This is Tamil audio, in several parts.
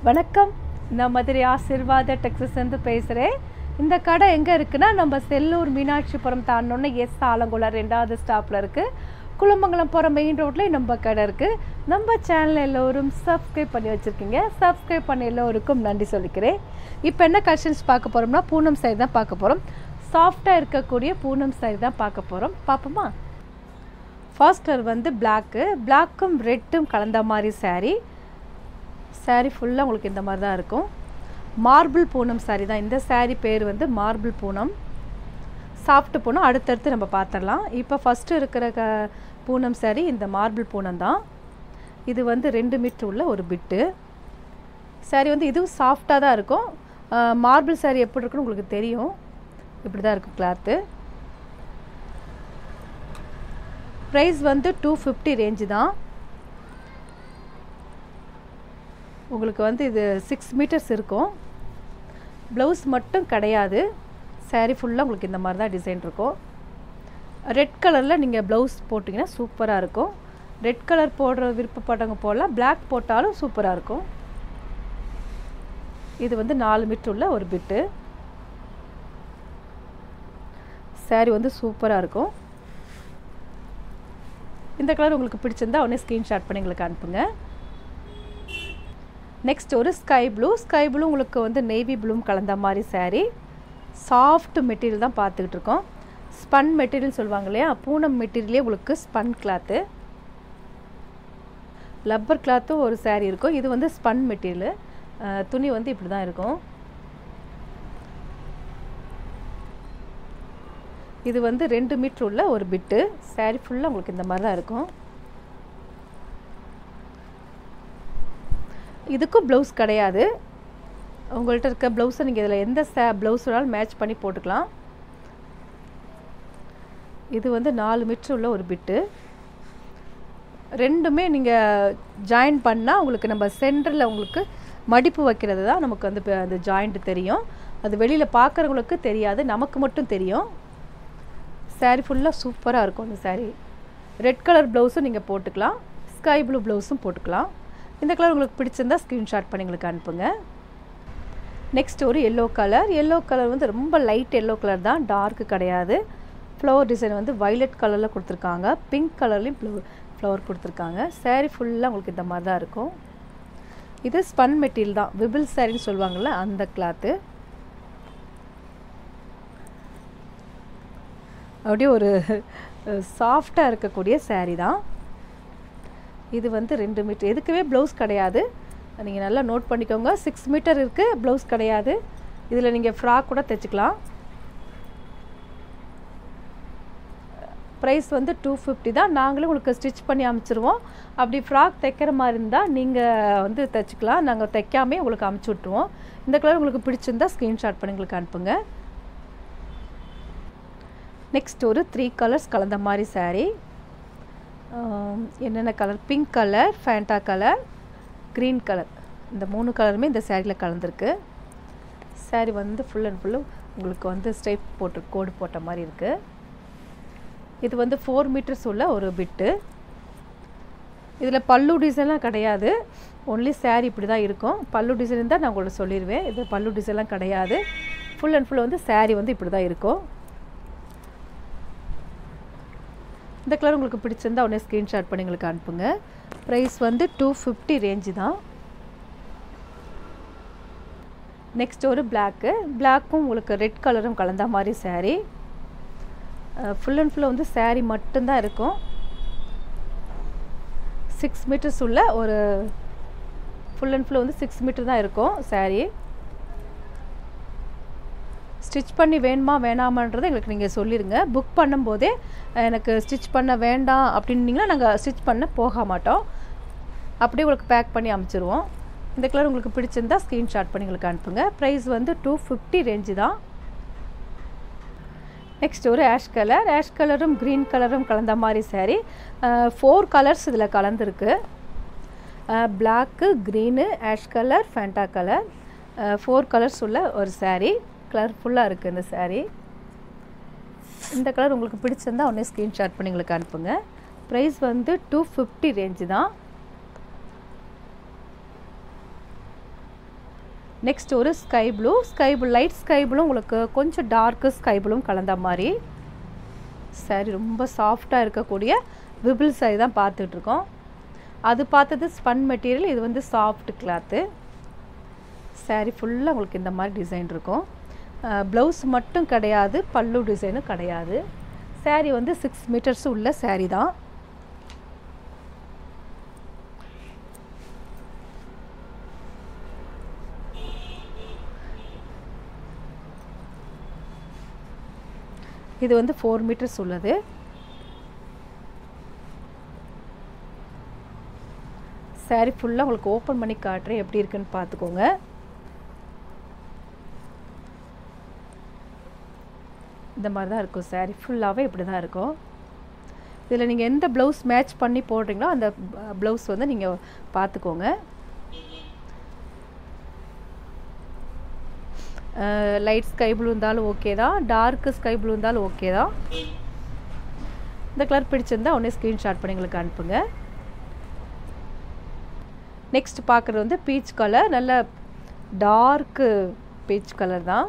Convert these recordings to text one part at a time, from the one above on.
வணக்கம் நான் மதுரை ஆசிர்வாத டெக்ஸஸ்லேருந்து பேசுகிறேன் இந்த கடை எங்கே இருக்குன்னா நம்ம செல்லூர் மீனாட்சிபுரம் தாண்டோன்னே எஸ் ஆலங்குளம் ரெண்டாவது ஸ்டாப்பில் இருக்குது குளமங்கலம் போகிற மெயின் ரோட்லேயே நம்ம கடை இருக்குது நம்ம சேனல் எல்லோரும் சப்ஸ்கிரைப் பண்ணி வச்சுருக்கீங்க சப்ஸ்கிரைப் பண்ண எல்லோருக்கும் நன்றி சொல்லிக்கிறேன் இப்போ என்ன கலெக்ஷன்ஸ் பார்க்க போகிறோம்னா பூனம் சாரி தான் பார்க்க போகிறோம் சாஃப்டாக இருக்கக்கூடிய பூனம் சாரி தான் பார்க்க போகிறோம் பார்ப்போமா ஃபர்ஸ்ட் கலர் வந்து பிளாக்கு பிளாக்கும் ரெட்டும் கலந்த மாதிரி saree saree ஃபுல்லாக உங்களுக்கு இந்த மாதிரி தான் இருக்கும் மார்பிள் பூனம் saree தான் இந்த saree பேர் வந்து மார்பிள் பூனம் சாஃப்ட் பூனம் அடுத்தடுத்து நம்ம பார்த்துடலாம் இப்போ ஃபஸ்ட்டு இருக்கிற க பூனம் saree இந்த மார்பிள் பூனம் தான் இது வந்து ரெண்டு மீட்ரு உள்ள ஒரு பிட்டு saree வந்து இதுவும் சாஃப்டாக தான் இருக்கும் மார்பிள் saree எப்படி இருக்குன்னு உங்களுக்கு தெரியும் இப்படி தான் இருக்கும் கிளாத்து ப்ரைஸ் வந்து டூ ஃபிஃப்டி ரேஞ்சு தான் உங்களுக்கு வந்து இது சிக்ஸ் மீட்டர்ஸ் இருக்கும் ப்ளவுஸ் மட்டும் கிடையாது saree ஃபுல்லாக உங்களுக்கு இந்த மாதிரி தான் டிசைன் இருக்கும் ரெட் கலரில் நீங்கள் ப்ளவுஸ் போட்டிங்கன்னா சூப்பராக இருக்கும் ரெட் கலர் போடுற விருப்பப்பட்டவங்க போடலாம் Black போட்டாலும் சூப்பராக இருக்கும் இது வந்து நாலு மீட்டர் உள்ள ஒரு பிட்டு saree வந்து சூப்பராக இருக்கும் இந்த கலர் உங்களுக்கு பிடிச்சிருந்தா உடனே ஸ்க்ரீன்ஷாட் பண்ணி எங்களுக்கு அனுப்புங்க நெக்ஸ்ட் ஒரு ஸ்கை ப்ளூ ஸ்கை ப்ளூ உங்களுக்கு வந்து நேவி ப்ளூம் கலந்த மாதிரி saree சாஃப்ட் மெட்டீரியல் தான் பார்த்துக்கிட்டு இருக்கோம் ஸ்பன் மெட்டீரியல் சொல்லுவாங்க இல்லையா பூனம் மெட்டீரியலே உங்களுக்கு ஸ்பன் கிளாத்து லப்பர் கிளாத்தும் ஒரு saree இருக்கும் இது வந்து ஸ்பன் மெட்டீரியல் துணி வந்து இப்படி தான் இருக்கும் இது வந்து ரெண்டு மீட்ரு உள்ள ஒரு பிட்டு saree ஃபுல்லாக உங்களுக்கு இந்த மாதிரி தான் இருக்கும் இதுக்கும் ப்ளவுஸ் கிடையாது உங்கள்கிட்ட இருக்க ப்ளவுஸை நீங்கள் இதில் எந்த சே ப்ளவுஸ் வேணாலும் மேட்ச் பண்ணி போட்டுக்கலாம் இது வந்து நாலு மீட்ரு உள்ள ஒரு பிட்டு ரெண்டுமே நீங்கள் ஜாயின் பண்ணால் உங்களுக்கு நம்ம சென்டரில் உங்களுக்கு மடிப்பு வைக்கிறது தான் நமக்கு வந்து இப்போ அந்த ஜாயிண்ட் தெரியும் அது வெளியில் பார்க்குறவங்களுக்கு தெரியாது நமக்கு மட்டும் தெரியும் saree ஃபுல்லாக சூப்பராக இருக்கும் அந்த saree ரெட் கலர் ப்ளவுஸும் நீங்கள் போட்டுக்கலாம் ஸ்கை ப்ளூ ப்ளவுஸும் போட்டுக்கலாம் இந்த கலர் உங்களுக்கு பிடிச்சிருந்தா ஸ்க்ரீன்ஷாட் பண்ணி எங்களுக்கு அனுப்புங்க நெக்ஸ்ட் ஒரு எல்லோ கலர் எல்லோ கலர் வந்து ரொம்ப லைட் எல்லோ கலர் தான் டார்க்கு கிடையாது ஃப்ளவர் டிசைன் வந்து வைலட் கலரில் கொடுத்துருக்காங்க பிங்க் கலர்லேயும் ஃப்ளவர் ஃப்ளவர் கொடுத்துருக்காங்க saree ஃபுல்லாக உங்களுக்கு இந்த மாதிரி தான் இருக்கும் இது ஸ்பன் மெட்டீரியல் தான் விபிள் சாரின்னு சொல்லுவாங்கள்ல அந்த கிளாத்து அப்படியே ஒரு சாஃப்டாக இருக்கக்கூடிய saree தான் இது வந்து ரெண்டு மீட்டர் எதுக்குமே ப்ளவுஸ் கிடையாது நீங்கள் நல்லா நோட் பண்ணிக்கோங்க சிக்ஸ் மீட்டர் இருக்குது ப்ளவுஸ் கிடையாது இதில் நீங்கள் ஃப்ராக் கூட தைச்சிக்கலாம் ப்ரைஸ் வந்து டூ ஃபிஃப்டி தான் நாங்களும் உங்களுக்கு ஸ்டிச் பண்ணி அமுச்சிருவோம் அப்படி ஃப்ராக் தைக்கிற மாதிரி இருந்தால் நீங்கள் வந்து தைச்சிக்கலாம் நாங்கள் தைக்காமே உங்களுக்கு அமுச்சு விட்ருவோம் இந்த கலர் உங்களுக்கு பிடிச்சிருந்தா ஸ்க்ரீன்ஷாட் பண்ணி எங்களுக்கு அனுப்புங்க நெக்ஸ்ட் ஒரு த்ரீ கலர்ஸ் கலந்த மாதிரி saree என்னென்ன colour pink colour Fanta colour green colour இந்த மூணு கலருமே இந்த சேரீயில் கலந்துருக்கு saree வந்து ஃபுல் அண்ட் ஃபுல்லும் உங்களுக்கு வந்து ஸ்ட்ரைப் போட்டு கோடு போட்ட மாதிரி இருக்குது இது வந்து ஃபோர் மீட்டர்ஸ் உள்ள ஒரு பிட்டு இதில் பல்லு டிசைன்லாம் கிடையாது ஒன்லி saree இப்படி தான் இருக்கும் பல்லு டிசைன் இருந்தால் நான் உங்களுக்கு சொல்லிடுவேன் இது பல்லு டிசைன்லாம் கிடையாது ஃபுல் அண்ட் ஃபுல் வந்து saree வந்து இப்படி தான் இருக்கும் இந்த கலர் உங்களுக்கு பிடிச்சிருந்தா உடனே ஸ்க்ரீன்ஷாட் பண்ணி எங்களுக்கு அனுப்புங்க ப்ரைஸ் வந்து டூ ஃபிஃப்டி ரேஞ்சு தான் நெக்ஸ்ட் ஒரு பிளாக்கு பிளாக்கும் உங்களுக்கு ரெட் கலரும் கலந்த மாதிரி saree ஃபுல் அண்ட் ஃபுல்லாக வந்து saree மட்டும்தான் இருக்கும் சிக்ஸ் மீட்டர்ஸ் உள்ள ஒரு ஃபுல் அண்ட் ஃபுல் வந்து சிக்ஸ் மீட்டர் தான் இருக்கும் saree ஸ்டிச் பண்ணி வேணுமா வேணாமான்றதை எங்களுக்கு நீங்கள் சொல்லிடுங்க புக் பண்ணும்போதே எனக்கு ஸ்டிச் பண்ண வேண்டாம் அப்படின்னீங்கன்னா நாங்கள் ஸ்டிச் பண்ண போக மாட்டோம் அப்படியே உங்களுக்கு பேக் பண்ணி அமுச்சிருவோம் இந்த கலர் உங்களுக்கு பிடிச்சிருந்தா ஸ்க்ரீன்ஷாட் பண்ணி எங்களுக்கு அனுப்புங்க ப்ரைஸ் வந்து டூ ஃபிஃப்டி ரேஞ்சு தான் நெக்ஸ்ட் ஒரு ஆஷ் கலர் ஆஷ் கலரும் க்ரீன் கலரும் கலந்த மாதிரி saree ஃபோர் கலர்ஸ் இதில் கலந்துருக்கு black green ash colour Fanta colour four colours உள்ள ஒரு saree கலர்ஃபுல்லாக இருக்குது இந்த saree இந்த கலர் உங்களுக்கு பிடிச்சிருந்தா உடனே ஸ்க்ரீன்ஷாட் பண்ணி எங்களுக்கு அனுப்புங்க ப்ரைஸ் வந்து டூ ஃபிஃப்டி ரேஞ்சு தான் நெக்ஸ்ட் ஒரு sky blue sky blue light sky blue உங்களுக்கு கொஞ்சம் டார்க்கு ஸ்கை ப்ளூவும் கலந்த மாதிரி சாரி ரொம்ப சாஃப்டாக இருக்கக்கூடிய விபிள் சாரி தான் பார்த்துட்ருக்கோம் அது பார்த்தது ஸ்பன் மெட்டீரியல் இது வந்து சாஃப்ட் கிளாத்து சாரி ஃபுல்லாக உங்களுக்கு இந்த மாதிரி டிசைன் இருக்கும் ப்ளவுஸ் மட்டும் கிடையாது பல்லு டிசைனும் கிடையாது சாரி வந்து சிக்ஸ் மீட்டர்ஸ் உள்ள சாரி தான் இது வந்து ஃபோர் மீட்டர்ஸ் உள்ளது சாரி ஃபுல்லாக உங்களுக்கு ஓப்பன் பண்ணி காட்டுறேன் எப்படி இருக்குன்னு பார்த்துக்கோங்க இந்த மாதிரி தான் இருக்கும் சாரி ஃபுல்லாகவே இப்படி தான் இருக்கும் இதில் நீங்கள் எந்த ப்ளவுஸ் மேட்ச் பண்ணி போடுறீங்களோ அந்த ப்ளவுஸ் வந்து நீங்கள் பார்த்துக்கோங்க லைட் ஸ்கை ப்ளூ இருந்தாலும் ஓகே தான் டார்க்கு ஸ்கை ப்ளூ இருந்தாலும் ஓகே தான் இந்த கலர் பிடிச்சிருந்தா உடனே ஸ்க்ரீன்ஷாட் பண்ணி எங்களுக்கு அனுப்புங்க நெக்ஸ்ட் பார்க்குறது வந்து பீச் கலர் நல்ல டார்க்கு பீச் கலர் தான்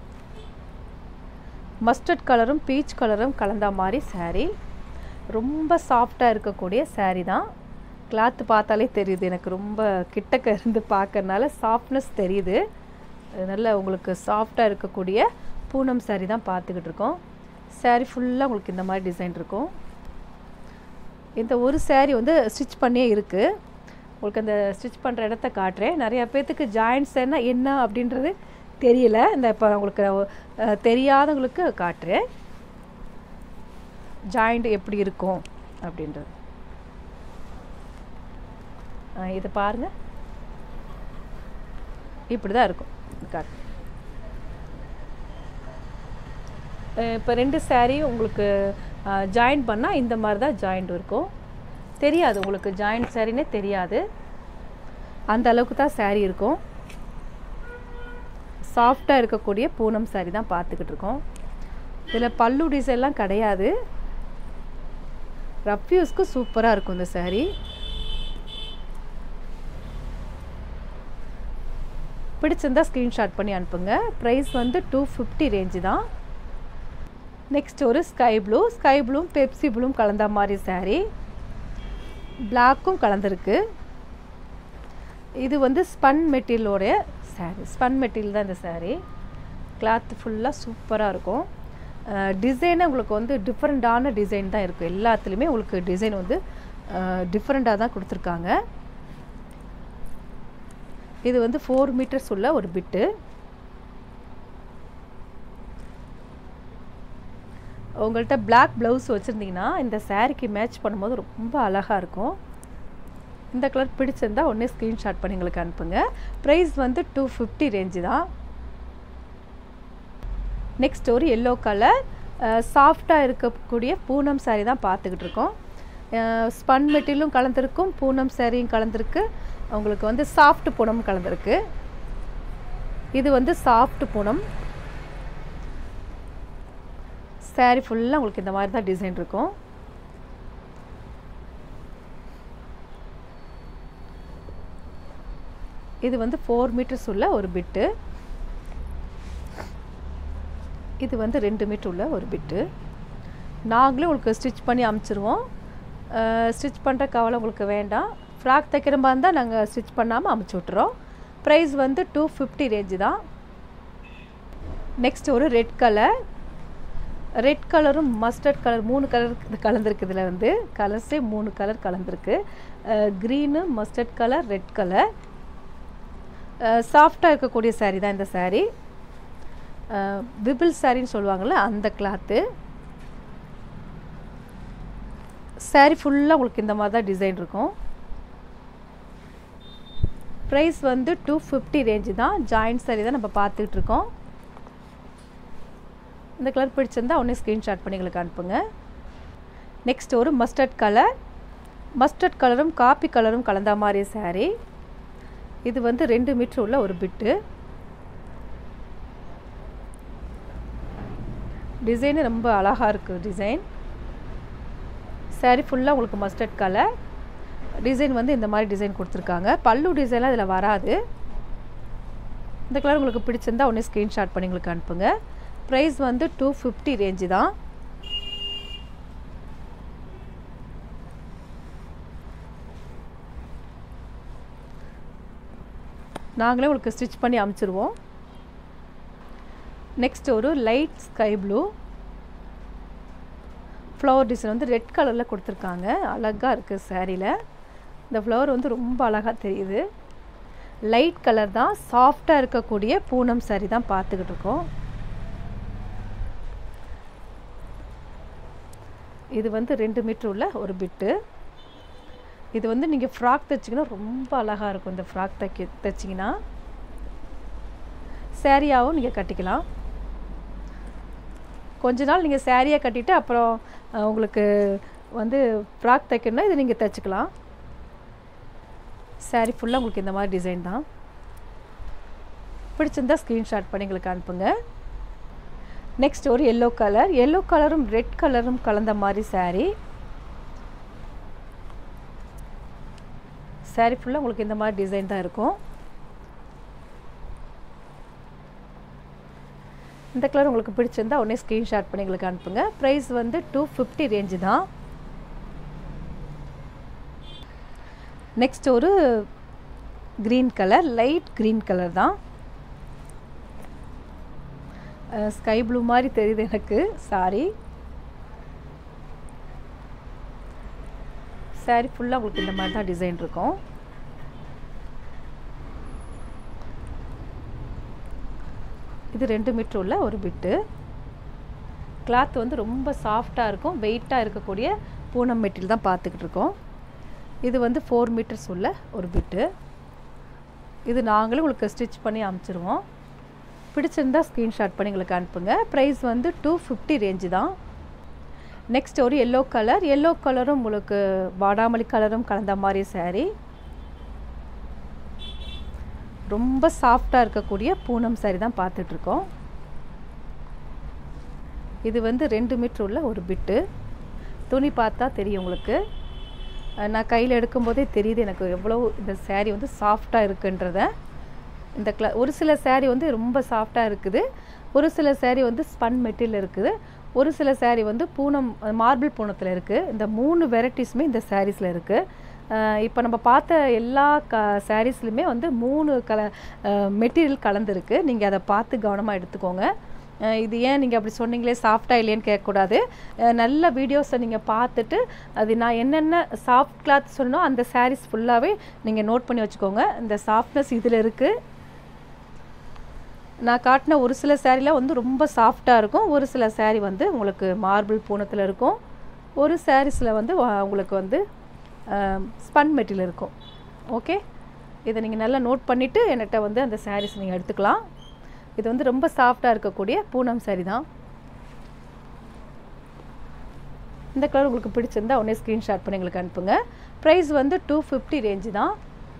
மஸ்டர்ட் கலரும் பீச் கலரும் கலந்த மாதிரி சாரீ ரொம்ப சாஃப்டாக இருக்கக்கூடிய சாரீ தான் கிளாத்து பார்த்தாலே தெரியுது எனக்கு ரொம்ப கிட்டக்க இருந்து பார்க்கறனால சாஃப்ட்னஸ் தெரியுது நல்ல உங்களுக்கு சாஃப்டாக இருக்கக்கூடிய பூனம் சாரீ தான் பார்த்துக்கிட்டு இருக்கோம் சாரீ ஃபுல்லாக உங்களுக்கு இந்த மாதிரி டிசைன் இருக்கும் இந்த ஒரு சாரீ வந்து ஸ்டிச் பண்ணியே இருக்குது உங்களுக்கு அந்த ஸ்டிச் பண்ணுற இடத்த காட்டுறேன் நிறையா பேர்த்துக்கு ஜாயின்ட்ஸ் என்ன என்ன அப்படின்றது தெரியல இந்த இப்போ உங்களுக்கு தெரியாதவங்களுக்கு காட்டுறேன் ஜாயிண்ட் எப்படி இருக்கும் அப்படின்றது இது பாருங்க இப்படி தான் இருக்கும் காட்டு இப்போ ரெண்டு சேரீயும் உங்களுக்கு ஜாயின் பண்ணால் இந்த மாதிரி தான் ஜாயிண்ட் இருக்கும் தெரியாது உங்களுக்கு ஜாயிண்ட் சேரீனே தெரியாது அந்த அளவுக்கு தான் சேரீ இருக்கும் சாஃப்டாக இருக்கக்கூடிய பூனம் சாரீ தான் பார்த்துக்கிட்டு இருக்கோம் இதில் பல்லு டிசைன்லாம் கிடையாது ரஃப் யூஸ்க்கு சூப்பராக இருக்கும் இந்த சாரீ பிடிச்சிருந்தா ஸ்க்ரீன்ஷாட் பண்ணி அனுப்புங்க ப்ரைஸ் வந்து டூ ஃபிஃப்டி ரேஞ்சு தான் நெக்ஸ்ட் ஒரு ஸ்கை ப்ளூ ஸ்கை ப்ளூவும் பெப்சி ப்ளூவும் கலந்த மாதிரி சாரீ பிளாக்கும் கலந்துருக்கு இது வந்து ஸ்பன் மெட்டீரியலோடைய சாரீ ஸ்பன் மெட்டீரியல் தான் இந்த சாரீ கிளாத் ஃபுல்லாக சூப்பராக இருக்கும் டிசைனே உங்களுக்கு வந்து டிஃப்ரெண்ட்டான டிசைன் தான் இருக்கும் எல்லாத்துலேயுமே உங்களுக்கு டிசைன் வந்து டிஃப்ரெண்ட்டாக தான் கொடுத்துருக்காங்க இது வந்து ஃபோர் மீட்டர்ஸ் உள்ள ஒரு பிட்டு உங்கள்கிட்ட பிளாக் ப்ளவுஸ் வச்சுருந்தீங்கன்னா இந்த சாரீக்கு மேட்ச் பண்ணும்போது ரொம்ப அழகாக இருக்கும் இந்த கலர் பிடிச்சிருந்தா உடனே ஸ்க்ரீன்ஷாட் பண்ணி எங்களுக்கு அனுப்புங்க ப்ரைஸ் வந்து டூ ஃபிஃப்டி ரேஞ்சு தான் நெக்ஸ்ட் ஒரு எல்லோ கலர் சாஃப்டாக இருக்கக்கூடிய பூனம் சாரீ தான் பார்த்துக்கிட்டு இருக்கோம் ஸ்பன் மெட்டீரியலும் கலந்துருக்கும் பூனம் சாரியும் கலந்துருக்கு உங்களுக்கு வந்து சாஃப்ட் பூனம் கலந்துருக்கு இது வந்து சாஃப்ட் பூனம் சாரீ ஃபுல்லாக உங்களுக்கு இந்த மாதிரி தான் டிசைன் இருக்கும் இது வந்து ஃபோர் மீட்டர்ஸ் உள்ள ஒரு பிட்டு இது வந்து ரெண்டு மீட்டர் உள்ள ஒரு பிட்டு நாங்களே உங்களுக்கு ஸ்டிச் பண்ணி அமுச்சிருவோம் ஸ்டிச் பண்ணுற கவலை உங்களுக்கு வேண்டாம் ஃப்ராக் தைக்கிற மாதிரி இருந்தால் நாங்கள் ஸ்டிச் பண்ணாமல் அமுச்சு விட்டுறோம் ப்ரைஸ் வந்து டூ ஃபிஃப்டி ரேஞ்சு தான் நெக்ஸ்ட் ஒரு ரெட் கலர் ரெட் கலரும் மஸ்டர்ட் கலர் மூணு கலர் கலந்துருக்கு இதில் வந்து கலர்ஸே மூணு கலர் கலந்துருக்கு green mustard colour red colour சாஃப்டாக இருக்கக்கூடிய சாரீ தான் இந்த சாரீ விபிள் சாரின்னு சொல்லுவாங்கள்ல அந்த கிளாத்து சாரீ ஃபுல்லாக உங்களுக்கு இந்த மாதிரி தான் டிசைன் இருக்கும் ப்ரைஸ் வந்து டூ ஃபிஃப்டி ரேஞ்சு தான் ஜாயிண்ட் சாரீ தான் நம்ம பார்த்துக்கிட்டு இருக்கோம் இந்த கலர் பிடிச்சிருந்தா உடனே ஸ்க்ரீன்ஷாட் பண்ணி எங்களுக்கு அனுப்புங்க நெக்ஸ்ட் ஒரு மஸ்டர்ட் கலர் மஸ்டர்ட் கலரும் காப்பி கலரும் கலந்த மாதிரி சாரீ இது வந்து ரெண்டு மீட்ரு உள்ள ஒரு பிட்டு டிசைனு ரொம்ப அழகாக இருக்குது டிசைன் சாரீ ஃபுல்லாக உங்களுக்கு மஸ்டர்ட் கலர் டிசைன் வந்து இந்த மாதிரி டிசைன் கொடுத்துருக்காங்க பல்லு டிசைன்லாம் இதில் வராது இந்த கலர் உங்களுக்கு பிடிச்சிருந்தா உடனே ஸ்க்ரீன்ஷாட் பண்ணி எங்களுக்கு அனுப்புங்க ப்ரைஸ் வந்து டூ ஃபிஃப்டி ரேஞ்சு தான் நாங்களே உங்களுக்கு ஸ்டிச் பண்ணி அமுச்சிருவோம் நெக்ஸ்ட் ஒரு light sky blue flower design வந்து ரெட் கலரில் கொடுத்துருக்காங்க அழகாக இருக்குது சேரீயில் இந்த ஃப்ளவர் வந்து ரொம்ப அழகாக தெரியுது லைட் கலர் தான் சாஃப்டாக இருக்கக்கூடிய பூனம் சாரி தான் பார்த்துக்கிட்டு இருக்கோம் இது வந்து ரெண்டு மீட்ரு உள்ள ஒரு பிட்டு இது வந்து நீங்கள் ஃப்ராக் தைச்சிங்கன்னா ரொம்ப அழகாக இருக்கும் இந்த ஃப்ராக் தைக்க தைச்சிங்கன்னா சேரீயாகவும் நீங்கள் கட்டிக்கலாம் கொஞ்ச நாள் நீங்கள் சேரீயாக கட்டிட்டு அப்புறம் உங்களுக்கு வந்து ஃப்ராக் தைக்கணும்னா இதை நீங்கள் தைச்சிக்கலாம் சேரீ ஃபுல்லாக உங்களுக்கு இந்த மாதிரி டிசைன் தான் பிடிச்சிருந்தா ஸ்க்ரீன்ஷாட் பண்ணி எங்களுக்கு அனுப்புங்க நெக்ஸ்ட் ஒரு எல்லோ கலர் எல்லோ கலரும் ரெட் கலரும் கலந்த மாதிரி சேரீ சேரீ ஃபுல்லாக உங்களுக்கு இந்த மாதிரி டிசைன் தான் இருக்கும் இந்த கலர் உங்களுக்கு பிடிச்சிருந்தா உடனே ஸ்க்ரீன்ஷாட் பண்ணி எங்களுக்கு அனுப்புங்க ப்ரைஸ் வந்து டூ ஃபிஃப்டி ரேஞ்சு தான் நெக்ஸ்ட் ஒரு green colour light green colour தான் ஸ்கை ப்ளூ மாதிரி தெரியுது எனக்கு சாரி சாரி ஃபுல்லாக உங்களுக்கு இந்த மாதிரி தான் டிசைன் இருக்கும் இது ரெண்டு மீட்ரு உள்ள ஒரு பிட்டு கிளாத் வந்து ரொம்ப சாஃப்டாக இருக்கும் வெயிட்டாக இருக்கக்கூடிய பூனம் மெட்டீரியல் தான் பார்த்துக்கிட்டு இருக்கோம் இது வந்து ஃபோர் மீட்டர்ஸ் உள்ள ஒரு பிட்டு இது நாங்களே உங்களுக்கு ஸ்டிச் பண்ணி அனுப்பிச்சிருவோம் பிடிச்சிருந்தா ஸ்க்ரீன்ஷாட் பண்ணி எங்களுக்கு அனுப்புங்க ப்ரைஸ் வந்து டூ ஃபிஃப்டி ரேஞ்சு தான் நெக்ஸ்ட் ஒரு எல்லோ கலர் எல்லோ கலரும் உங்களுக்கு வாடாமல்லி கலரும் கலந்த மாதிரி சாரீ ரொம்ப சாஃப்டாக இருக்கக்கூடிய பூனம் சாரி தான் பார்த்துட்ருக்கோம் இது வந்து ரெண்டு மீட்ரு உள்ள ஒரு பிட்டு துணி பார்த்தா தெரியும் உங்களுக்கு நான் கையில் எடுக்கும்போதே தெரியுது எனக்கு எவ்வளோ இந்த சேரீ வந்து சாஃப்டாக இருக்குன்றத இந்த கிள ஒரு சில சேரீ வந்து ரொம்ப சாஃப்டாக இருக்குது ஒரு சில சேரீ வந்து ஸ்பன் மெட்டீரியல் இருக்குது ஒரு சில சேரீ வந்து பூனம் மார்பிள் பூனத்தில் இருக்குது இந்த மூணு வெரைட்டிஸுமே இந்த சாரீஸில் இருக்குது இப்போ நம்ம பார்த்த எல்லா க சாரீஸ்லையுமே வந்து மூணு கல மெட்டீரியல் கலந்துருக்கு நீங்கள் அதை பார்த்து கவனமாக எடுத்துக்கோங்க இது ஏன் நீங்கள் அப்படி சொன்னீங்களே சாஃப்டாக இல்லையன்னு கேட்கக்கூடாது நல்ல வீடியோஸை நீங்கள் பார்த்துட்டு அது நான் என்னென்ன சாஃப்ட் கிளாத் சொன்னோம் அந்த சாரீஸ் ஃபுல்லாகவே நீங்கள் நோட் பண்ணி வச்சுக்கோங்க இந்த சாஃப்ட்னஸ் இதில் இருக்குது நான் காட்டின ஒரு சில சேரீலாம் வந்து ரொம்ப சாஃப்டாக இருக்கும் ஒரு சில சேரீ வந்து உங்களுக்கு மார்பிள் பூனத்தில் இருக்கும் ஒரு சாரீஸில் வந்து உங்களுக்கு வந்து ஸ்பன் மெட்டீரியல் இருக்கும் ஓகே இதை நீங்கள் நல்லா நோட் பண்ணிவிட்டு என்கிட்ட வந்து அந்த சாரீஸ் நீங்கள் எடுத்துக்கலாம் இது வந்து ரொம்ப சாஃப்டாக இருக்கக்கூடிய பூனம் சாரி தான் இந்த கலர் உங்களுக்கு பிடிச்சிருந்தா உடனே ஸ்க்ரீன்ஷாட் பண்ணி எங்களுக்கு அனுப்புங்க ப்ரைஸ் வந்து டூ ஃபிஃப்டி ரேஞ்சு தான்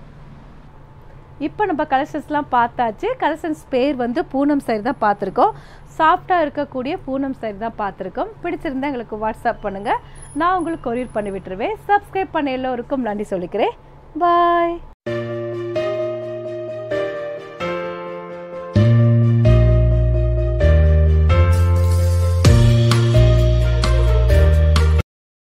இப்போ நம்ம கலெக்ஷன்ஸ்லாம் பார்த்தாச்சு கலெக்ஷன்ஸ் பேர் வந்து பூனம் சாரி தான் பார்த்துருக்கோம் சாஃப்டாக இருக்கக்கூடிய பூனம் சாரி தான் பார்த்துருக்கோம் பிடிச்சிருந்தா எங்களுக்கு வாட்ஸ்அப் பண்ணுங்கள் நான் உங்களுக்கு கொரியர் பண்ணி விட்டுருவேன் சப்ஸ்கிரைப் பண்ண எல்லோருக்கும் நன்றி சொல்லிக்கிறேன் பாய்